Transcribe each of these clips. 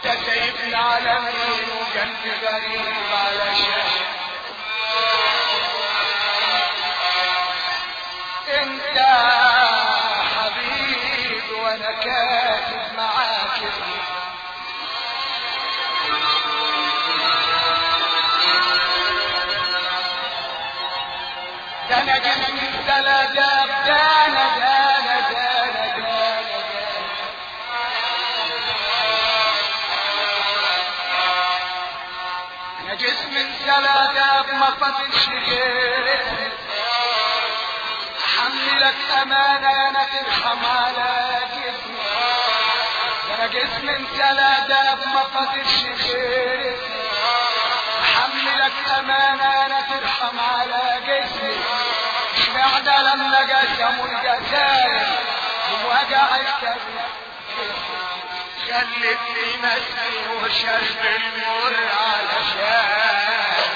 انت سايبني على مين وقلبي غريب علشان انت حبيبي وانا كاتب معاك اسمي ده انا جسمي الثلاثة دانا دانا دانا دانا دانا انا جسمي الثلاثة ما فاضلش غير احملك امانة انا ترحم على جسمي ده انا جسمي الثلاثة ما فاضلش غير احملك امانة انا ترحم على جسمي اشمعنى لما قسموا الجزائر ووجع الكبد خلتني مسكي وشرب المر علشان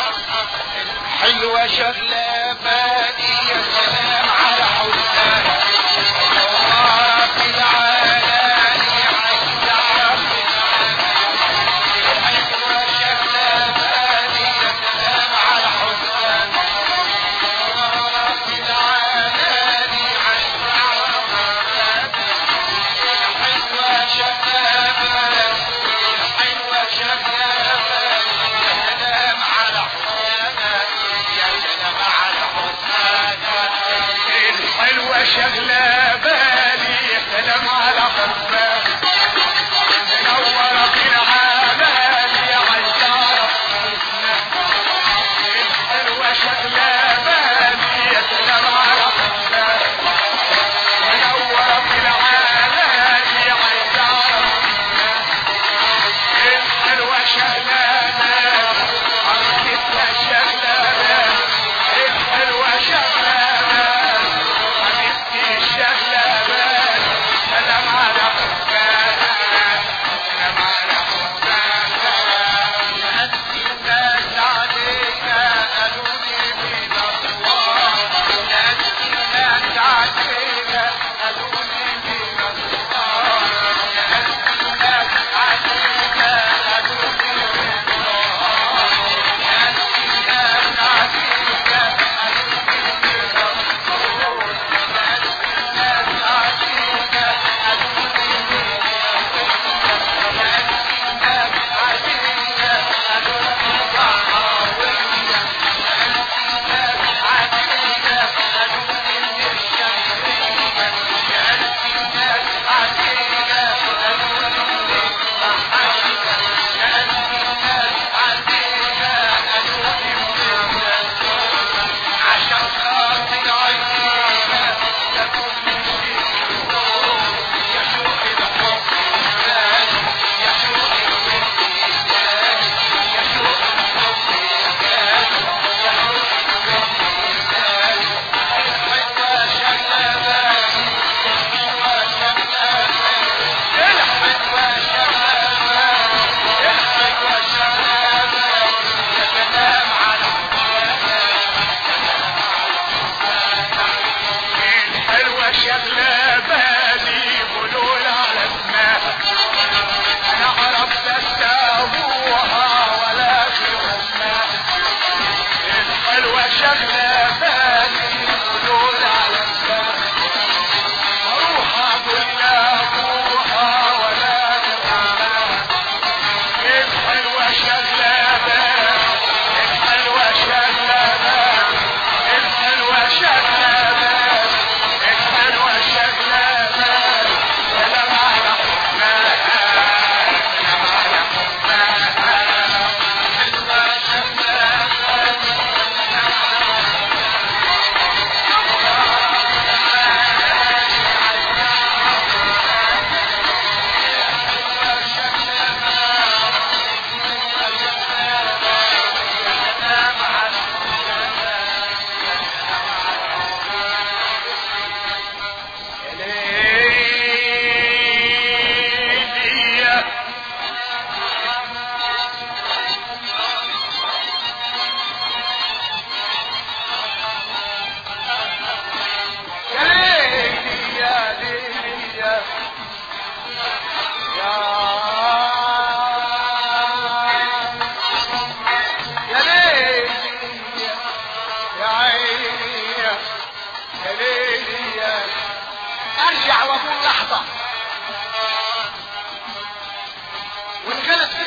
حلوة شغلة بادي يا سلام على حسان رب العالمين عز حلوة شغلة بادي يا سلام على حسان رب العالمين عز حلوة شغلة حلوة شغلة يا سلام على حسان يا سلام على حسان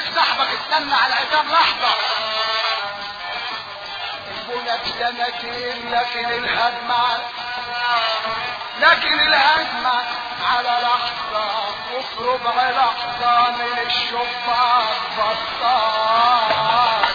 صاحبك استنى على العتاب لحظة البنى بسنتين لكن الهدمة لكن الهدمة على لحظة وفي ربع لحظة من الشباك بطال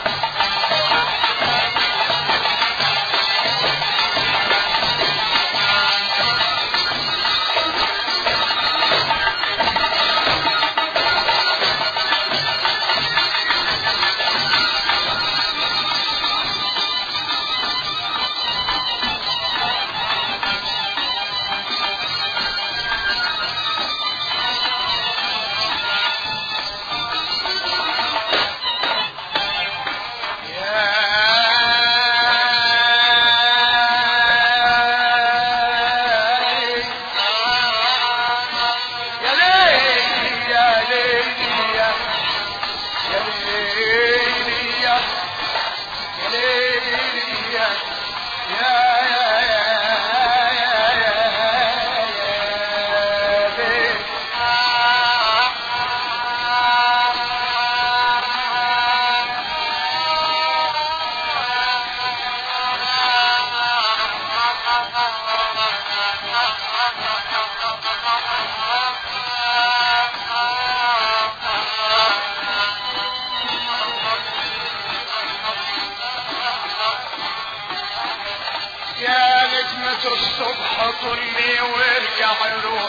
يا نجمة الصبح طلي وارجع روح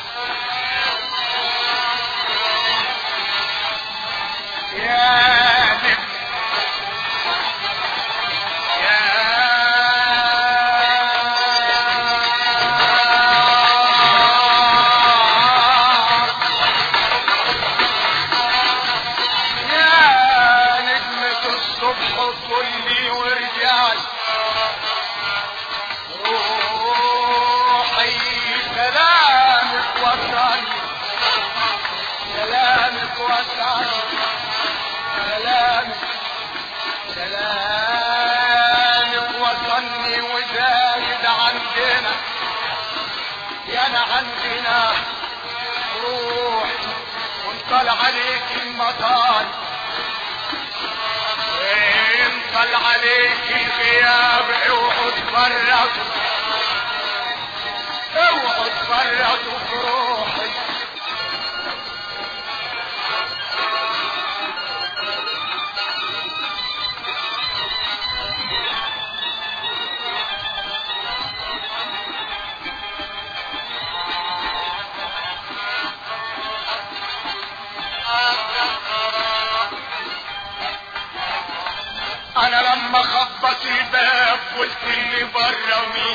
يا نجم يا نجمة الصبح طلي وارجعي روحي سلامك وصلي سلامك وصلي سلامك سلامك وصلني وزايد عندنا يا انا عندنا روح وانطل عليك المطار وانطل عليك الغياب اوعوا تفرطوا اوعوا تفرطوا في روحي انا لما خبط الباب قلت اللي بره مين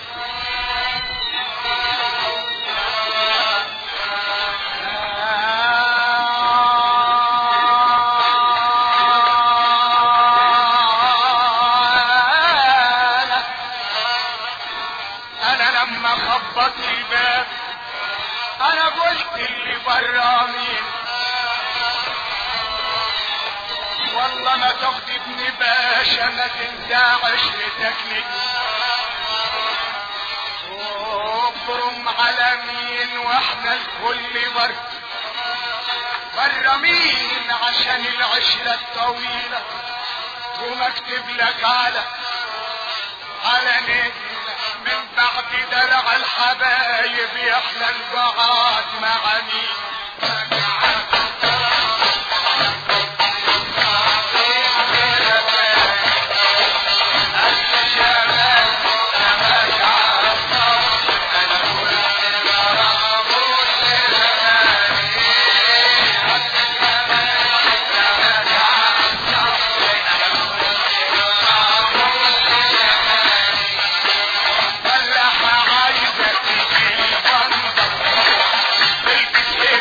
انا انا لما خبط الباب انا قلت اللي بره مين والله ما تغضبني باشا ما تنسى عشرتك لي وابرم على مين واحنا الكل بر بر مين عشان العشرة الطويلة ومكتب لك على على نجم من بعد درع الحبايب يحلى البعاد مع مين فلاحة عايزة تجي البندر تلبس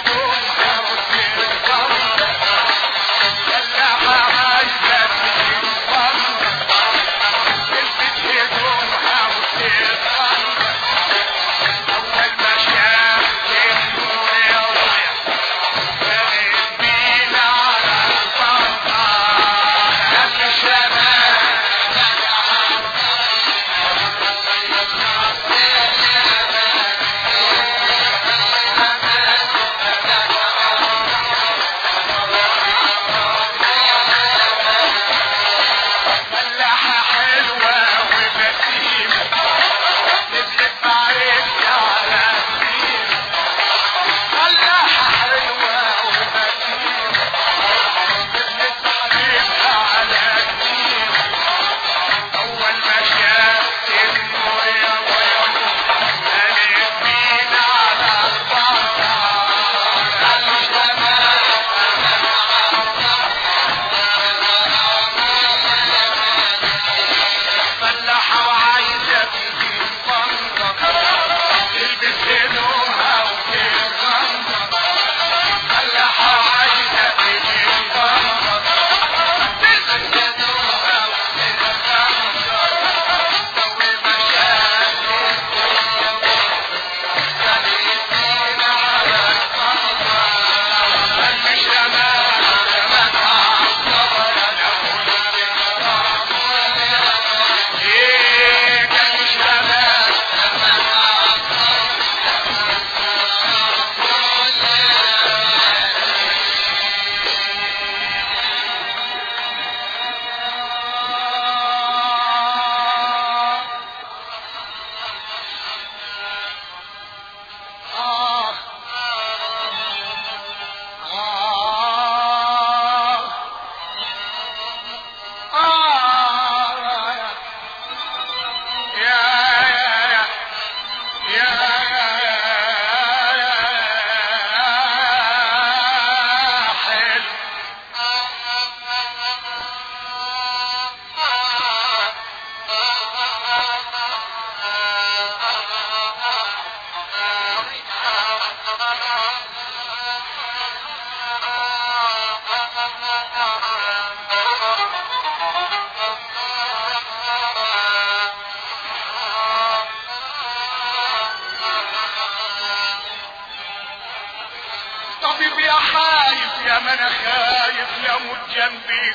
يا حايف يا ما انا خايف لموت جنبي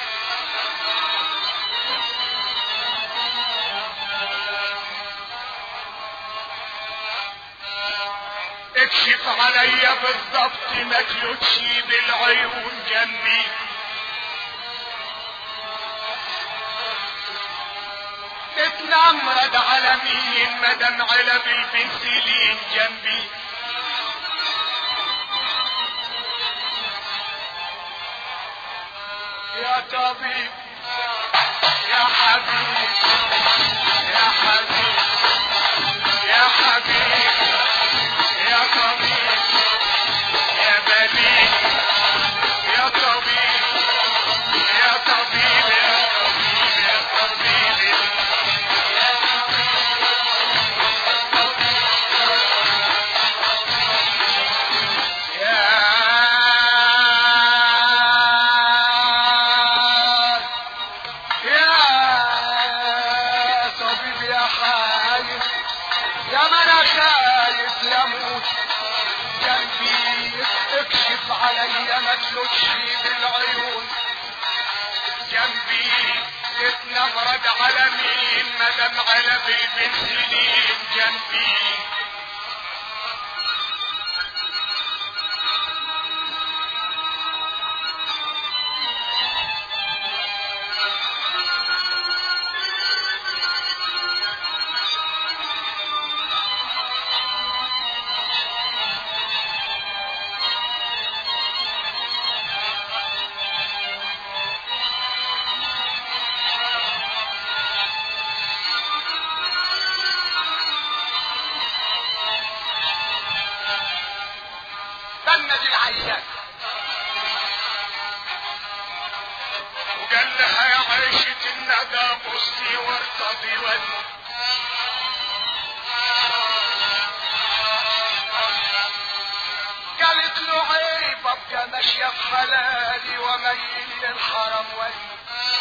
اكشف عليا بالضبط ما تلوتش بالعيون جنبي اتنمرد على مين مدام علب البنسلين جنبي يا طبيب يا حبيب يا حبيب يا حبيب يا طبيب يا بليد يا طبيب يا طبيب يا طبيب يا طبيب يا يا طبيب يا حايف يا ما انا خايف يموت جنبي اكشف عليا ما تلوتش بالعيون جنبي اتنمرد على مين مدام على بالبنسلين جنبي سند العيان وقال لها يا عيشة الندى بصي وارتضي ودي قالت له عيب ابقى ماشيه في حلالي وميل للحرم ولي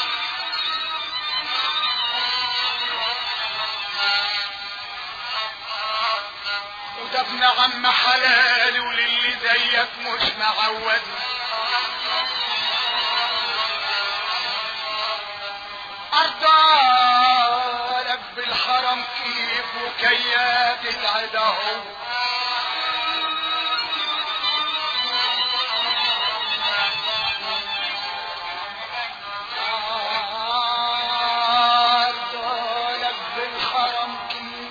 وده ابن عم حلالي وللي زيك مش معود أرضالك بالحرم كيف وكياد العدا هو أرضالك بالحرم كيف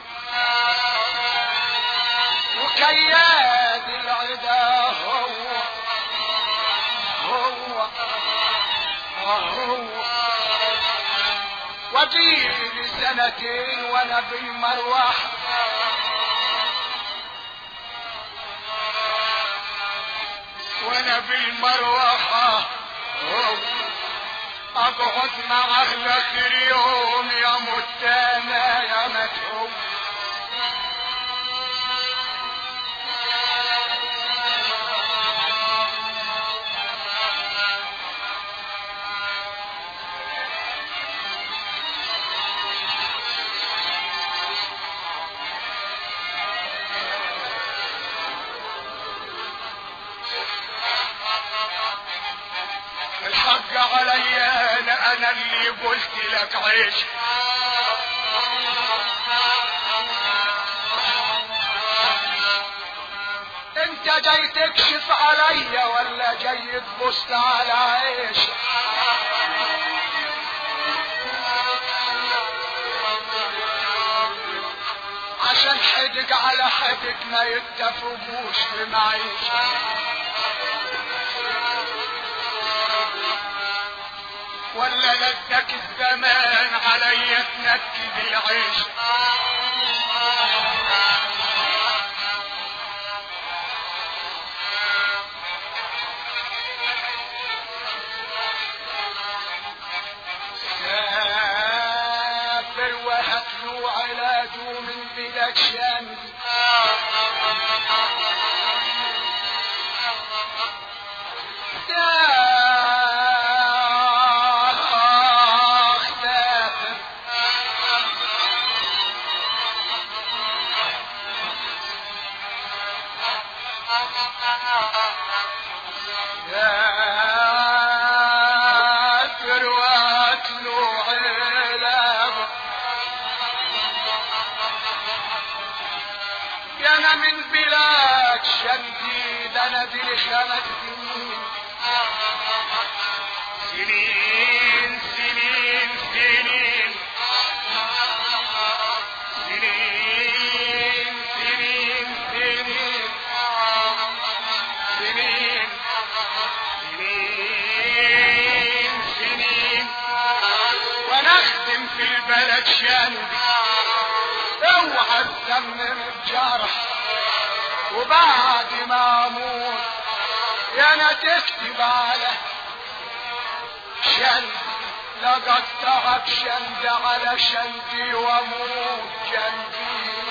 وكياد العدا هو هو هو وديني سنتين وانا بالمروح وانا بالمروحة اقعد مع اخر يوم يا متانا يا متعوب الحق عليا انا انا اللي قلت لك عيش انت جاي تكشف عليا ولا جاي تبص على عيش عشان حدق على حدق ما يتفقوش في معيشة ولا لدك الزمان عليا تنكد العيش سافر وهتلو علاجه من بلاد شامل يا سافر بلد شندي ده انا دي لي خمس سنين سنين سنين سنين سنين سنين سنين سنين سنين سنين وانا اخدم في البلد شندي اوعى تسمم الجرح وبعد ما اموت يا انا تكتب على شندي لقد تعب شند على شندي واموت جنبي